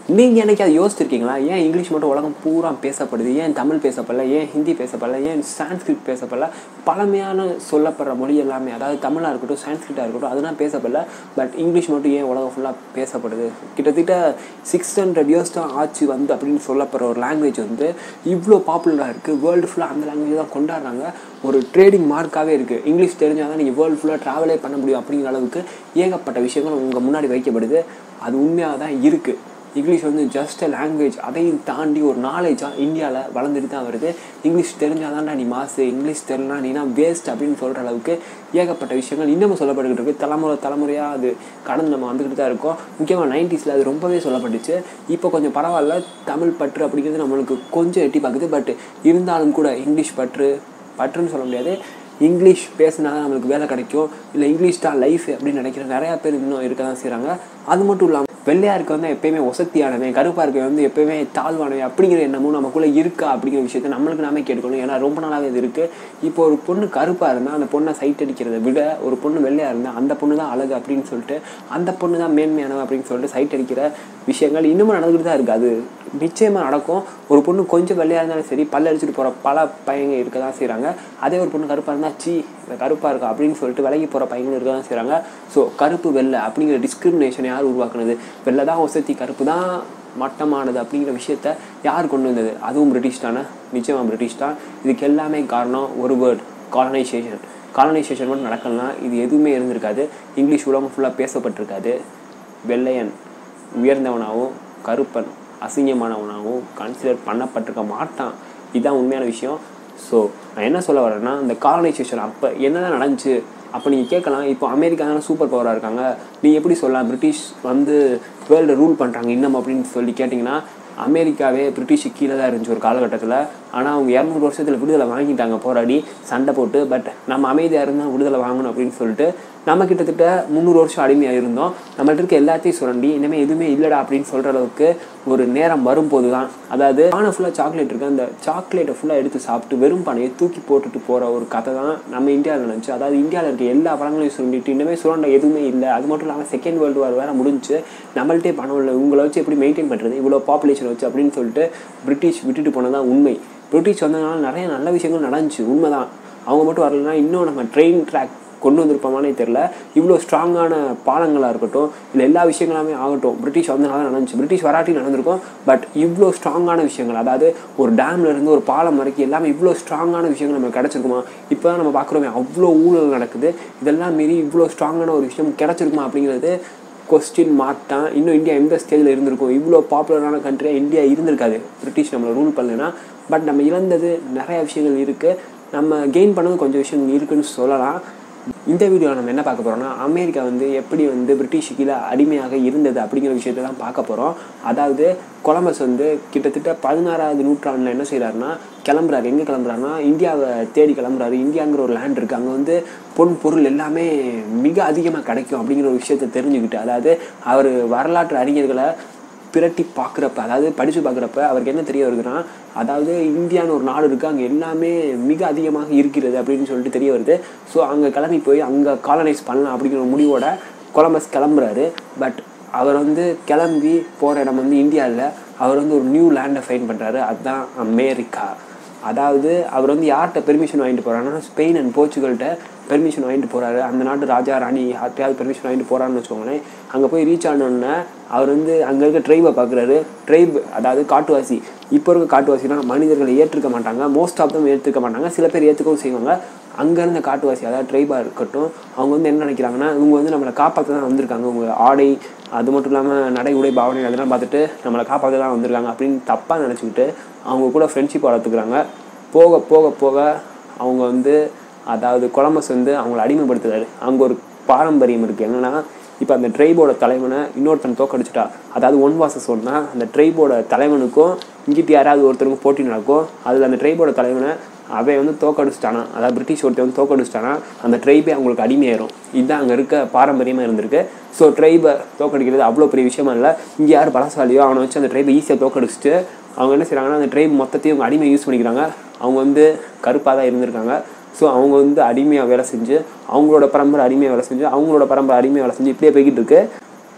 நீங்கள் என்னைக்கு அதை யோசிச்சிருக்கீங்களா ஏன் இங்கிலீஷ் மட்டும் உலகம் பூரா பேசப்படுது ஏன் தமிழ் பேசப்படல ஏன் ஹிந்தி பேசப்படல ஏன் சான்ஸ்கிரிட் பேசப்படல பழமையான சொல்லப்படுற மொழி எல்லாமே அதாவது தமிழாக இருக்கட்டும் சான்ஸ்கிரிட்டாக இருக்கட்டும் அதெல்லாம் பேசப்படல பட் இங்கிலீஷ் மட்டும் ஏன் உலகம் ஃபுல்லாக பேசப்படுது கிட்டத்தட்ட சிக்ஸ் ஹண்ட்ரட் இயர்ஸ் தான் ஆச்சு வந்து அப்படின்னு சொல்லப்படுற ஒரு லாங்குவேஜ் வந்து இவ்வளோ பாப்புலராக இருக்குது வேர்ல்டு ஃபுல்லாக அந்த லாங்குவேஜ் தான் கொண்டாடுறாங்க ஒரு ட்ரேடிங் மார்க்காகவே இருக்குது இங்கிலீஷ் தெரிஞ்சால் தான் நீங்கள் வேர்ல்டு ஃபுல்லாக ட்ராவலே பண்ண முடியும் அப்படிங்கிற அளவுக்கு ஏகப்பட்ட விஷயங்கள் உங்கள் முன்னாடி வைக்கப்படுது அது உண்மையாக தான் இருக்குது இங்கிலீஷ் வந்து ஜஸ்ட் அ லாங்குவேஜ் அதையும் தாண்டி ஒரு நாலேஜாக இந்தியாவில் வளர்ந்துட்டு தான் வருது இங்கிலீஷ் தெரிஞ்சால் தான்டா நீ மாசு இங்கிலீஷ் தெரியலனா நீனா வேஸ்ட் அப்படின்னு சொல்கிற அளவுக்கு ஏகப்பட்ட விஷயங்கள் இன்னமும் சொல்லப்பட்டுக்கிட்டு இருக்குது தலைமுறை தலைமுறையாக அது கடந்து நம்ம வந்துக்கிட்டு தான் இருக்கோம் முக்கியமாக நைன்டிஸில் அது ரொம்பவே சொல்லப்பட்டுச்சு இப்போ கொஞ்சம் பரவாயில்ல தமிழ் பற்று அப்படிங்கிறது நம்மளுக்கு கொஞ்சம் எட்டி பார்க்குது பட் இருந்தாலும் கூட இங்கிலீஷ் பற்று பற்றுன்னு சொல்ல முடியாது இங்கிலீஷ் பேசினா தான் நம்மளுக்கு வேலை கிடைக்கும் இல்லை இங்கிலீஷ் தான் லைஃப் அப்படின்னு நினைக்கிற நிறையா பேர் இன்னும் இருக்க தான் செய்கிறாங்க அது மட்டும் இல்லாமல் வெள்ளையாக இருக்க வந்து எப்பயுமே ஒசத்தியானவன் கருப்பாக இருக்க வந்து எப்பயுமே தாழ்வானவன் அப்படிங்கிற எண்ணமும் நமக்குள்ளே இருக்கா அப்படிங்கிற விஷயத்த நம்மளுக்கு நாமே கேட்டுக்கணும் ஏன்னா ரொம்ப நாளாகவே இது இருக்குது இப்போ ஒரு பொண்ணு கருப்பாக இருந்தால் அந்த பொண்ணை சைட் அடிக்கிறத விட ஒரு பொண்ணு வெள்ளையாக இருந்தால் அந்த பொண்ணு தான் அழகு அப்படின்னு சொல்லிட்டு அந்த பொண்ணு தான் மேன்மையானவன் அப்படின்னு சொல்லிட்டு சைட் அடிக்கிற விஷயங்கள் இன்னமும் நடந்துகிட்டு தான் இருக்குது அது நிச்சயமாக நடக்கும் ஒரு பொண்ணு கொஞ்சம் வெள்ளையாக இருந்தாலும் சரி பல்ல அடிச்சுட்டு போகிற பல பையங்க இருக்க தான் செய்கிறாங்க அதே ஒரு பொண்ணு கருப்பாக இருந்தால் சி இந்த கருப்பாக இருக்கா அப்படின்னு சொல்லிட்டு விலகி போகிற பையங்களும் இருக்க தான் செய்கிறாங்க ஸோ கருப்பு வெள்ளை அப்படிங்கிற டிஸ்கிரிமினேஷன் யார் உருவாக்குனது வெள்ளை தான் ஒசத்தி கருப்பு தான் மட்டமானது அப்படிங்கிற விஷயத்த யார் கொண்டு வந்தது அதுவும் பிரிட்டிஷ் தானே நிச்சயமாக பிரிட்டிஷ் தான் இதுக்கு எல்லாமே காரணம் ஒரு வேர்ட் காலனைசேஷன் காலனைசேஷன் மட்டும் நடக்கலனா இது எதுவுமே இருந்திருக்காது இங்கிலீஷ் உலகம் ஃபுல்லாக பேசப்பட்டிருக்காது வெள்ளையன் உயர்ந்தவனாகவும் கருப்பன் அசிங்கமானவனாகவும் கன்சிடர் பண்ணப்பட்டிருக்க மாட்டான் இதுதான் உண்மையான விஷயம் ஸோ நான் என்ன சொல்ல வரேன்னா இந்த காலனைசேஷன் அப்போ என்ன தான் நடந்துச்சு அப்போ நீங்கள் கேட்கலாம் இப்போ அமெரிக்கா தானே சூப்பர் பவராக இருக்காங்க நீங்கள் எப்படி சொல்லலாம் பிரிட்டிஷ் வந்து வேர்ல்டு ரூல் பண்ணுறாங்க இன்னும் அப்படின்னு சொல்லி கேட்டிங்கன்னா அமெரிக்காவே பிரிட்டிஷுக்கு கீழே தான் இருந்துச்சு ஒரு காலகட்டத்தில் ஆனால் அவங்க இரநூறு வருஷத்தில் விடுதலை வாங்கிட்டாங்க போராடி சண்டை போட்டு பட் நம்ம அமைதியாக இருந்தால் விடுதலை வாங்கணும் அப்படின்னு சொல்லிட்டு நம்ம கிட்டத்தட்ட முந்நூறு வருஷம் அடிமையாக இருந்தோம் நம்மள்ட்ட இருக்க எல்லாத்தையும் சுரண்டி இனிமேல் எதுவுமே இல்லைடா அப்படின்னு சொல்கிற அளவுக்கு ஒரு நேரம் வரும்போது தான் அதாவது பானை ஃபுல்லாக சாக்லேட் இருக்குது அந்த சாக்லேட்டை ஃபுல்லாக எடுத்து சாப்பிட்டு வெறும் பானையை தூக்கி போட்டுட்டு போகிற ஒரு கதை தான் நம்ம இந்தியாவில் நினச்சி அதாவது இந்தியாவில் இருக்க எல்லா பழங்களையும் சுரண்டிட்டு இனிமேல் சுரண்ட எதுவுமே இல்லை அது மட்டும் இல்லாமல் செகண்ட் வேர்ல்டு வார் வேறு முடிஞ்சு நம்மள்ட்டே பணம் இல்லை உங்களை வச்சு எப்படி மெயின்டைன் பண்ணுறது இவ்வளோ பாப்புலேஷன் வச்சு அப்படின்னு சொல்லிட்டு பிரிட்டிஷ் விட்டுட்டு போனதான் உண்மை பிரிட்டிஷ் வந்ததுனால நிறைய நல்ல விஷயங்கள் நடந்துச்சு உண்மை தான் அவங்க மட்டும் வரலன்னா இன்னும் நம்ம ட்ரெயின் ட்ராக் கொண்டு வந்திருப்போமானே தெரில இவ்வளோ ஸ்ட்ராங்கான பாலங்களாக இருக்கட்டும் இல்லை எல்லா விஷயங்களாமே ஆகட்டும் பிரிட்டிஷ் வந்தனால தான் நடந்துச்சு பிரிட்டிஷ் வராட்டி நடந்திருக்கும் பட் இவ்வளோ ஸ்ட்ராங்கான விஷயங்கள் அதாவது ஒரு டேம்ல இருந்து ஒரு பாலம் வரைக்கும் எல்லாமே இவ்வளோ ஸ்ட்ராங்கான விஷயங்கள் நமக்கு கிடச்சிருக்குமா இப்போ தான் நம்ம பார்க்குறோமே அவ்வளோ ஊழல் நடக்குது இதெல்லாம் மீறி இவ்வளோ ஸ்ட்ராங்கான ஒரு விஷயம் கிடச்சிருக்குமா அப்படிங்கிறது கொஸ்டின் மார்க் தான் இன்னும் இந்தியா எந்த ஸ்டேஜில் இருந்திருக்கும் இவ்வளோ பாப்புலரான கண்ட்ரியாக இந்தியா இருந்திருக்காது பிரிட்டிஷ் நம்மளை ரூல் பண்ணலைன்னா பட் நம்ம இழந்தது நிறைய விஷயங்கள் இருக்குது நம்ம கெயின் பண்ணது கொஞ்சம் விஷயங்கள் இருக்குன்னு சொல்லலாம் இந்த வீடியோவில் நம்ம என்ன பார்க்க போகிறோம்னா அமெரிக்கா வந்து எப்படி வந்து பிரிட்டிஷ் கீழே அடிமையாக இருந்தது அப்படிங்கிற விஷயத்தை தான் பார்க்க போகிறோம் அதாவது கொலம்பஸ் வந்து கிட்டத்தட்ட பதினாறாவது நூற்றாண்டில் என்ன செய்கிறாருன்னா கிளம்புறாரு எங்கே கிளம்புறாருன்னா இந்தியாவை தேடி கிளம்புறாரு இந்தியாங்கிற ஒரு லேண்ட் இருக்குது அங்கே வந்து பொன் பொருள் எல்லாமே மிக அதிகமாக கிடைக்கும் அப்படிங்கிற ஒரு விஷயத்தை தெரிஞ்சுக்கிட்டு அதாவது அவர் வரலாற்று அறிஞர்களை பிரட்டி பார்க்குறப்ப அதாவது படித்து பார்க்குறப்ப அவருக்கு என்ன தெரிய வருதுன்னா அதாவது இந்தியான்னு ஒரு நாடு இருக்குது அங்கே எல்லாமே மிக அதிகமாக இருக்கிறது அப்படின்னு சொல்லிட்டு தெரிய வருது ஸோ அங்கே கிளம்பி போய் அங்கே காலனைஸ் பண்ணலாம் அப்படிங்கிற ஒரு முடிவோட கொலம்பஸ் கிளம்புறாரு பட் அவர் வந்து கிளம்பி போகிற இடம் வந்து இந்தியா இல்லை அவர் வந்து ஒரு நியூ லேண்டை ஃபைன் பண்ணுறாரு அதுதான் அமெரிக்கா அதாவது அவர் வந்து யார்கிட்ட பெர்மிஷன் வாங்கிட்டு போகிறாருன்னா ஸ்பெயின் அண்ட் போர்ச்சுகல்கிட்ட பெர்மிஷன் வாங்கிட்டு போகிறாரு அந்த நாட்டு ராஜா ராணி யார்கிட்டயாவது பெர்மிஷன் வாங்கிட்டு போகிறான்னு வச்சுக்கோங்களேன் அங்கே போய் ரீச் ஆனோடனே அவர் வந்து அங்கே இருக்க ட்ரைபை பார்க்குறாரு ட்ரைப் அதாவது காட்டுவாசி இப்போ இருக்க காட்டுவாசினா மனிதர்களை ஏற்றுக்க மாட்டாங்க மோஸ்ட் ஆஃப் தம் ஏற்றுக்க மாட்டாங்க சில பேர் ஏற்றுக்கவும் செய்வாங்க அங்கே இருந்த காட்டுவாசி அதாவது ட்ரைபாக இருக்கட்டும் அவங்க வந்து என்ன நினைக்கிறாங்கன்னா இவங்க வந்து நம்மளை காப்பாற்ற தான் வந்திருக்காங்க உங்க ஆடை அது மட்டும் இல்லாமல் நடை உடை பாவனை அதெல்லாம் பார்த்துட்டு நம்மளை காப்பாற்ற தான் வந்திருக்காங்க அப்படின்னு தப்பாக நினச்சிக்கிட்டு அவங்க கூட ஃப்ரெண்ட்ஷிப் வளர்த்துக்கிறாங்க போக போக போக அவங்க வந்து அதாவது கொலம்பஸ் வந்து அவங்கள அடிமைப்படுத்துறாரு அங்கே ஒரு பாரம்பரியம் இருக்குது என்னென்னா இப்போ அந்த ட்ரைபோட தலைவனை இன்னொருத்தன் தோக்கடிச்சிட்டா அதாவது ஒன் வாசஸ் ஒன்னா அந்த ட்ரைபோட தலைவனுக்கும் இங்கிட்டு யாராவது ஒருத்தருக்கும் போட்டி நடக்கும் அதில் அந்த ட்ரைபோட தலைவனை அவன் வந்து தோக்கடிச்சிட்டானா அதாவது பிரிட்டிஷ் ஒருத்தன் வந்து தோக்கடிச்சிட்டானா அந்த ட்ரைபே அவங்களுக்கு அடிமையாயிரும் இதுதான் அங்கே இருக்க பாரம்பரியமாக இருந்திருக்கு ஸோ ட்ரைபை தோக்கடிக்கிறது அவ்வளோ பெரிய விஷயமா இல்லை இங்கே யார் பலசாலியோ அவனை வச்சு அந்த ட்ரைபை ஈஸியாக தோக்கடிச்சிட்டு அவங்க என்ன செய்கிறாங்கன்னா அந்த ட்ரைப் மொத்தத்தையும் அவங்க அடிமை யூஸ் பண்ணிக்கிறாங்க அவங்க வந்து கருப்பாக தான் இருந்திருக்காங்க ஸோ அவங்க வந்து அடிமையாக வேலை செஞ்சு அவங்களோட பரம்பரை அடிமையாக வேலை செஞ்சு அவங்களோட பரம்பரை அடிமையாக வேலை செஞ்சு இப்படியே போய்கிட்டு இருக்கு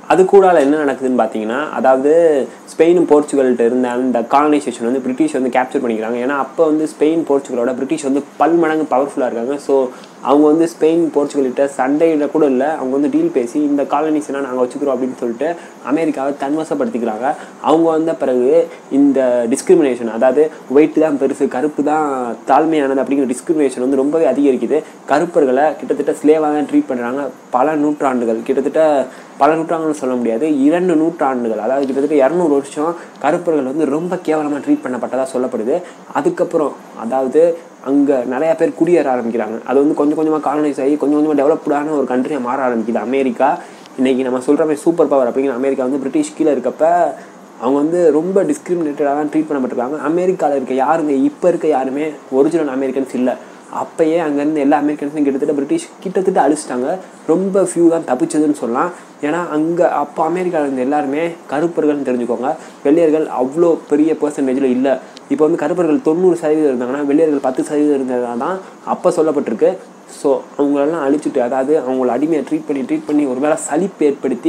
அது கூடால என்ன நடக்குதுன்னு பார்த்தீங்கன்னா அதாவது ஸ்பெயினும் போர்ச்சுகல்கிட்ட இருந்த அந்த காலனைசேஷன் வந்து பிரிட்டிஷ் வந்து கேப்சர் பண்ணிக்கிறாங்க ஏன்னா அப்போ வந்து ஸ்பெயின் போர்ச்சுகலோட பிரிட்டிஷ் வந்து பல் மடங்கு பவர்ஃபுல்லாக இருக்காங்க ஸோ அவங்க வந்து ஸ்பெயின் போர்ச்சுகல்கிட்ட சண்டையில் கூட இல்லை அவங்க வந்து டீல் பேசி இந்த காலனிஸ்லாம் நாங்கள் வச்சுக்கிறோம் அப்படின்னு சொல்லிட்டு அமெரிக்காவை தன்வசப்படுத்திக்கிறாங்க அவங்க வந்த பிறகு இந்த டிஸ்கிரிமினேஷன் அதாவது ஒயிட் தான் பெருசு கருப்பு தான் தாழ்மையானது அப்படிங்கிற டிஸ்கிரிமினேஷன் வந்து ரொம்பவே அதிகரிக்குது கருப்பர்களை கிட்டத்தட்ட ஸ்லேவாக தான் ட்ரீட் பண்ணுறாங்க பல நூற்றாண்டுகள் கிட்டத்தட்ட பல நூற்றாண்டுகள் சொல்ல முடியாது இரண்டு நூற்றாண்டுகள் அதாவது கிட்டத்தட்ட இரநூறு வருஷம் கருப்பர்கள் வந்து ரொம்ப கேவலமாக ட்ரீட் பண்ணப்பட்டதாக சொல்லப்படுது அதுக்கப்புறம் அதாவது அங்கே நிறையா பேர் குடியேற ஆரம்பிக்கிறாங்க அது வந்து கொஞ்சம் கொஞ்சமாக காலனைஸ் ஆகி கொஞ்சம் கொஞ்சமாக டெவலப்டான ஒரு கண்ட்ரியாக மாற ஆரம்பிக்குது அமெரிக்கா இன்றைக்கி நம்ம சொல்கிற மாதிரி சூப்பர் பவர் அப்படிங்கிற அமெரிக்கா வந்து பிரிட்டிஷ் கீழே இருக்கப்ப அவங்க வந்து ரொம்ப டிஸ்கிரிமினேட்டடாக தான் ட்ரீட் பண்ணப்பட்டிருக்காங்க அமெரிக்காவில் இருக்க யாருங்க இப்போ இருக்க யாருமே ஒரிஜினல் அமெரிக்கன்ஸ் இல்லை அப்பயே அங்கேருந்து எல்லா அமெரிக்கன்ஸும் கிட்டத்தட்ட பிரிட்டிஷ் கிட்டத்தட்ட அழிச்சிட்டாங்க ரொம்ப ஃபியூ தான் தப்பிச்சதுன்னு சொல்லலாம் ஏன்னா அங்கே அப்போ அமெரிக்காவில் இருந்த எல்லாருமே கருப்பர்கள்னு தெரிஞ்சுக்கோங்க வெள்ளையர்கள் அவ்வளோ பெரிய பர்சன்டேஜில் இல்லை இப்போ வந்து கருப்பர்கள் தொண்ணூறு சதவீதம் இருந்தாங்கன்னா வெள்ளையர்கள் பத்து சதவீதம் இருந்ததாக தான் அப்போ சொல்லப்பட்டிருக்கு ஸோ அவங்களெல்லாம் அழிச்சிட்டு அதாவது அவங்கள அடிமையை ட்ரீட் பண்ணி ட்ரீட் பண்ணி ஒரு வேளை சலிப்பு ஏற்படுத்தி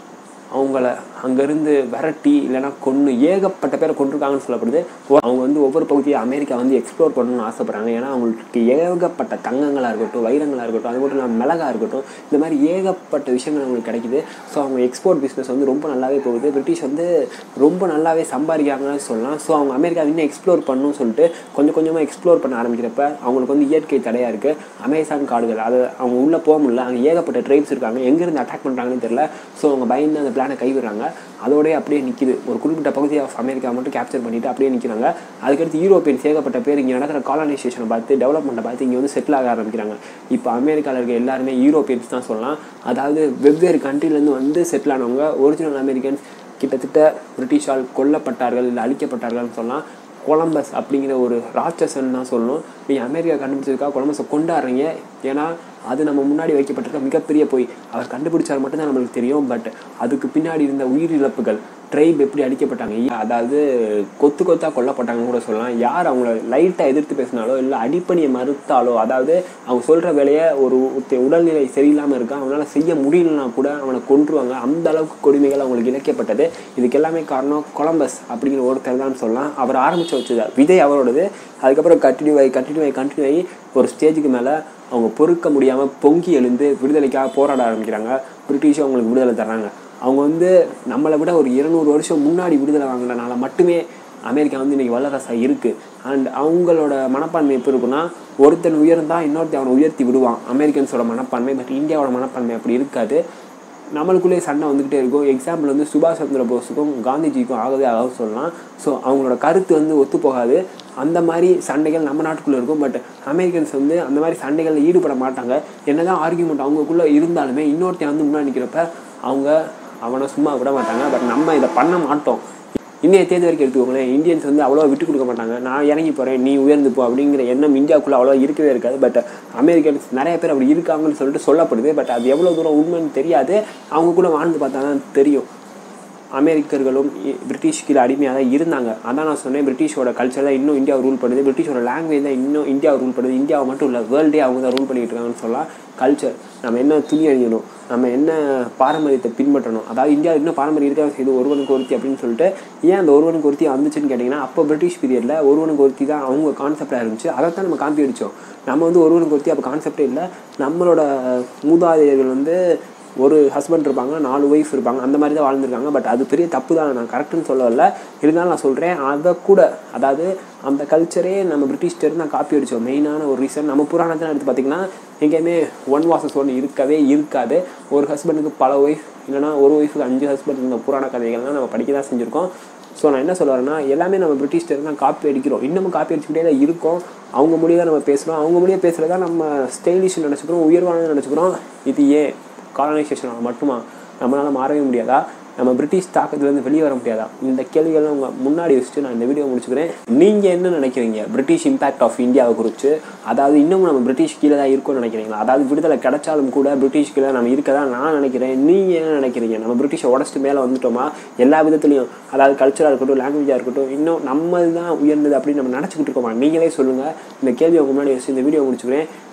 அவங்கள அங்கேருந்து விரட்டி இல்லைன்னா கொன்று ஏகப்பட்ட பேரை கொண்டிருக்காங்கன்னு சொல்லப்படுது அவங்க வந்து ஒவ்வொரு பகுதியும் அமெரிக்கா வந்து எக்ஸ்ப்ளோர் பண்ணணும்னு ஆசைப்பட்றாங்க ஏன்னா அவங்களுக்கு ஏகப்பட்ட தங்கங்களாக இருக்கட்டும் வைரங்களாக இருக்கட்டும் அது மட்டும் இல்லாமல் மிளகா இருக்கட்டும் இந்த மாதிரி ஏகப்பட்ட விஷயங்கள் அவங்களுக்கு கிடைக்குது ஸோ அவங்க எக்ஸ்போர்ட் பிஸ்னஸ் வந்து ரொம்ப நல்லாவே போகுது பிரிட்டிஷ் வந்து ரொம்ப நல்லாவே சம்பாதிக்காங்கன்னு சொல்லலாம் ஸோ அவங்க அமெரிக்கா இன்னும் எக்ஸ்ப்ளோர் பண்ணணும்னு சொல்லிட்டு கொஞ்சம் கொஞ்சமாக எக்ஸ்ப்ளோர் பண்ண ஆரம்பிக்கிறப்ப அவங்களுக்கு வந்து இயற்கை தடையாக இருக்குது அமேசான் காடுகள் அது அவங்க உள்ளே போக முடியல அங்கே ஏகப்பட்ட ட்ரைப்ஸ் இருக்காங்க எங்கேருந்து அட்டாக் பண்ணுறாங்கன்னு தெரியல ஸோ அவங்க பயந்து அந்த பிளானை கைவிடுறாங்க அதோடய அப்படியே நிற்கிது ஒரு குறிப்பிட்ட பகுதி ஆஃப் அமெரிக்கா மட்டும் கேப்சர் பண்ணிவிட்டு அப்படியே நிற்கிறாங்க அதுக்கடுத்து யூரோப்பியன்ஸ் ஏகப்பட்ட பேர் இங்கே நடக்கிற காலனைசேஷனை பார்த்து டெவலப்மெண்ட்டை பார்த்து இங்கே வந்து செட்டில் ஆக ஆரம்பிக்கிறாங்க இப்போ அமெரிக்காவில் இருக்க எல்லாருமே யூரோப்பியன்ஸ் தான் சொல்லலாம் அதாவது வெவ்வேறு கண்ட்ரிலேருந்து வந்து செட்டில் ஆனவங்க ஒரிஜினல் அமெரிக்கன்ஸ் கிட்டத்தட்ட பிரிட்டிஷால் கொல்லப்பட்டார்கள் இல்லை அழிக்கப்பட்டார்கள்னு சொல்லலாம் கொலம்பஸ் அப்படிங்கிற ஒரு ராட்சசன் தான் சொல்லணும் நீங்கள் அமெரிக்கா கண்டுபிடிச்சதுக்காக கொலம்பஸை கொண்டாடுறீங்க ஏன்னா அது நம்ம முன்னாடி வைக்கப்பட்டிருக்க மிகப்பெரிய போய் அவர் கண்டுபிடிச்சால் மட்டும்தான் நம்மளுக்கு தெரியும் பட் அதுக்கு பின்னாடி இருந்த உயிரிழப்புகள் ட்ரைப் எப்படி அடிக்கப்பட்டாங்க அதாவது கொத்து கொத்தாக கொல்லப்பட்டாங்கன்னு கூட சொல்லலாம் யார் அவங்கள லைட்டாக எதிர்த்து பேசினாலோ இல்லை அடிப்பணியை மறுத்தாலோ அதாவது அவங்க சொல்கிற வேலையை ஒரு உடல்நிலை சரியில்லாமல் இருக்கா அவனால் செய்ய முடியலனா கூட அவனை கொன்றுவாங்க அந்த அளவுக்கு கொடுமைகள் அவங்களுக்கு இழைக்கப்பட்டது இதுக்கு எல்லாமே காரணம் கொலம்பஸ் அப்படிங்கிற ஒருத்தர் தான் சொல்லலாம் அவர் ஆரம்பித்து வச்சது விதை அவரோடது அதுக்கப்புறம் கண்டினியூ ஆகி கண்டினியூ ஆகி கண்டினியூ ஆகி ஒரு ஸ்டேஜுக்கு மேலே அவங்க பொறுக்க முடியாமல் பொங்கி எழுந்து விடுதலைக்காக போராட ஆரம்பிக்கிறாங்க பிரிட்டிஷும் அவங்களுக்கு விடுதலை தர்றாங்க அவங்க வந்து நம்மளை விட ஒரு இருநூறு வருஷம் முன்னாடி விடுதலை வாங்கினனால மட்டுமே அமெரிக்கா வந்து இன்றைக்கி வல்லரசாக இருக்குது அண்ட் அவங்களோட மனப்பான்மை எப்படி இருக்குன்னா ஒருத்தன் உயர்ந்தால் இன்னொருத்தன் அவனை உயர்த்தி விடுவான் அமெரிக்கன்ஸோட மனப்பான்மை பட் இந்தியாவோட மனப்பான்மை அப்படி இருக்காது நம்மளுக்குள்ளே சண்டை வந்துக்கிட்டே இருக்கும் எக்ஸாம்பிள் வந்து சுபாஷ் சந்திர போஸுக்கும் காந்திஜிக்கும் ஆகவே ஆக சொல்லலாம் ஸோ அவங்களோட கருத்து வந்து ஒத்து போகாது அந்த மாதிரி சண்டைகள் நம்ம நாட்டுக்குள்ளே இருக்கும் பட் அமெரிக்கன்ஸ் வந்து அந்த மாதிரி சண்டைகளில் ஈடுபட மாட்டாங்க என்னதான் ஆர்கியூமெண்ட் அவங்களுக்குள்ளே இருந்தாலுமே இன்னொருத்தன் வந்து முன்னாடி நிற்கிறப்ப அவங்க அவனை சும்மா விட மாட்டாங்க பட் நம்ம இதை பண்ண மாட்டோம் இன்றைய தேதி வரைக்கும் எடுத்துக்கோங்களேன் இந்தியன்ஸ் வந்து அவ்வளோ விட்டு கொடுக்க மாட்டாங்க நான் இறங்கி போகிறேன் நீ உயர்ந்து போ அப்படிங்கிற எண்ணம் இந்தியாவுக்குள்ளே அவ்வளோ இருக்கவே இருக்காது பட் அமெரிக்கன்ஸ் நிறைய பேர் அப்படி இருக்காங்கன்னு சொல்லிட்டு சொல்லப்படுது பட் அது எவ்வளோ தூரம் உண்மைன்னு தெரியாது அவங்க கூட வாழ்ந்து பார்த்தா தான் தெரியும் அமெரிக்கர்களும் பிரிட்டிஷ் கீழே அடிமையாக தான் இருந்தாங்க அதான் நான் சொன்னேன் பிரிட்டிஷோட கல்ச்சர் தான் இன்னும் இந்தியாவை ரூல் பண்ணுது பிரிட்டிஷோட லாங்குவேஜ் தான் இன்னும் இந்தியாவை ரூல் பண்ணுது இந்தியாவை மட்டும் இல்லை வேர்ல்டே அவங்க தான் ரூல் பண்ணிட்டு இருக்காங்கன்னு சொல்லலாம் கல்ச்சர் நம்ம என்ன துணி அணியணும் நம்ம என்ன பாரம்பரியத்தை பின்பற்றணும் அதாவது இந்தியாவில் இன்னும் பாரம்பரியம் இருக்காங்க செய்து ஒருவனுக்கு ஒருத்தி அப்படின்னு சொல்லிட்டு ஏன் அந்த ஒருவனுக்கு ஒருத்தி வந்துச்சுன்னு கேட்டிங்கன்னா அப்போ பிரிட்டிஷ் பீரியடில் ஒருவனுக்கு ஒருத்தி தான் அவங்க கான்செப்டாக இருந்துச்சு அதை தான் நம்ம காப்பி அடித்தோம் நம்ம வந்து ஒருவனுக்கு ஒருத்தி அப்போ கான்செப்டே இல்லை நம்மளோட மூதாதையர்கள் வந்து ஒரு ஹஸ்பண்ட் இருப்பாங்க நாலு ஒய்ஃப் இருப்பாங்க அந்த மாதிரி தான் வாழ்ந்துருக்காங்க பட் அது பெரிய தப்பு தான் நான் கரெக்டுன்னு சொல்லல இருந்தாலும் நான் சொல்கிறேன் அதை கூட அதாவது அந்த கல்ச்சரே நம்ம பிரிட்டிஷ்டர் தான் காப்பி அடித்தோம் மெயினான ஒரு ரீசன் நம்ம புராணத்தை எடுத்து பார்த்திங்கன்னா எங்கேயுமே ஒன் வாசஸ் ஒன் இருக்கவே இருக்காது ஒரு ஹஸ்பண்டுக்கு பல ஒய்ஃப் இல்லைனா ஒரு ஒய்ஃபுக்கு அஞ்சு ஹஸ்பண்ட் இந்த புராண கதைகள்லாம் நம்ம படிக்க தான் செஞ்சுருக்கோம் ஸோ நான் என்ன சொல்ல வரேன்னா எல்லாமே நம்ம பிரிட்டிஷ்டர் தான் காப்பி அடிக்கிறோம் இன்னமும் காப்பி அடிச்சுக்கிட்டே தான் இருக்கோம் அவங்க மொழியை தான் நம்ம பேசுகிறோம் அவங்க மொழியை பேசுகிறது தான் நம்ம ஸ்டைலிஷ் நினச்சிக்கிறோம் உயர்வானது நினச்சிக்கிறோம் இது ஏன் காலனைசேஷனால் மட்டுமா நம்மளால் மாறவே முடியாதா நம்ம பிரிட்டிஷ் தாக்கத்துலேருந்து வெளியே வர முடியாதா இந்த கேள்விகள்லாம் உங்கள் முன்னாடி வச்சுட்டு நான் இந்த வீடியோ முடிச்சுக்கிறேன் நீங்கள் என்ன நினைக்கிறீங்க பிரிட்டிஷ் இம்பேக்ட் ஆஃப் இந்தியாவை குறித்து அதாவது இன்னும் நம்ம பிரிட்டிஷ் கீழே தான் இருக்கும்னு நினைக்கிறீங்களா அதாவது விடுதலை கிடைச்சாலும் கூட பிரிட்டிஷ் கீழே நம்ம இருக்க தான் நான் நினைக்கிறேன் நீங்கள் என்ன நினைக்கிறீங்க நம்ம பிரிட்டிஷை உடச்சிட்டு மேலே வந்துட்டோமா எல்லா விதத்துலையும் அதாவது கல்ச்சராக இருக்கட்டும் லாங்குவேஜாக இருக்கட்டும் இன்னும் நம்ம தான் உயர்ந்தது அப்படின்னு நம்ம நினச்சிக்கிட்டு இருக்கோமா நீங்களே சொல்லுங்கள் இந்த கேள்வி உங்கள் முன்னாடி வச்சு இந்த வீடியோ முடிச்சுக்கிறேன்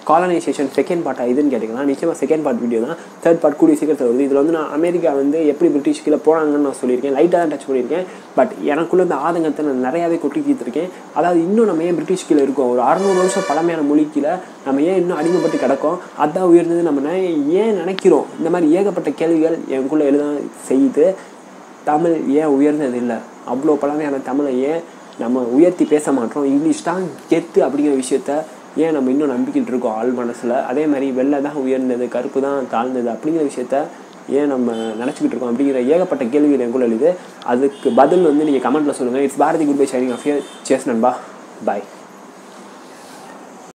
காலனைசேஷன் செகண்ட் பார்ட்டா இதுன்னு கேட்டிங்கன்னா நிச்சயமாக செகண்ட் பார்ட் வீடியோ தான் தேர்ட் பார்ட் கூடிய சீக்கிரத்தில் வருது இதில் வந்து நான் அமெரிக்கா வந்து எப்படி பிரிட்டிஷ் கீழே போனாங்கன்னு நான் சொல்லியிருக்கேன் லைட்டாக தான் டச் பண்ணியிருக்கேன் பட் எனக்குள்ள இந்த ஆதங்கத்தை நான் நிறையாவே கொட்டி தீர்த்திருக்கேன் அதாவது இன்னும் நம்ம ஏன் பிரிட்டிஷ் கீழே இருக்கோம் ஒரு அறநூறு வருஷம் பழமையான மொழி கீழே நம்ம ஏன் இன்னும் அடிமைப்பட்டு கிடக்கோம் அதான் உயர்ந்தது நம்ம நெ- ஏன் நினைக்கிறோம் இந்த மாதிரி ஏகப்பட்ட கேள்விகள் எனக்குள்ளே எழுத செய்து தமிழ் ஏன் உயர்ந்தது இல்லை அவ்வளோ பழமையான தமிழை ஏன் நம்ம உயர்த்தி பேச மாட்டோம் இங்கிலீஷ் தான் கெத்து அப்படிங்கிற விஷயத்த ஏன் நம்ம இன்னும் நம்பிக்கிட்டு இருக்கோம் ஆள் மனசில் அதே மாதிரி வெள்ளை தான் உயர்ந்தது கருப்பு தான் தாழ்ந்தது அப்படிங்கிற விஷயத்த ஏன் நம்ம நினச்சிக்கிட்டு இருக்கோம் அப்படிங்கிற ஏகப்பட்ட கேள்விகள் எனக்குள்ள எழுது அதுக்கு பதில் வந்து நீங்கள் கமெண்ட்டில் சொல்லுங்கள் it's Bharathi good bye signing off your chase நண்பா பாய்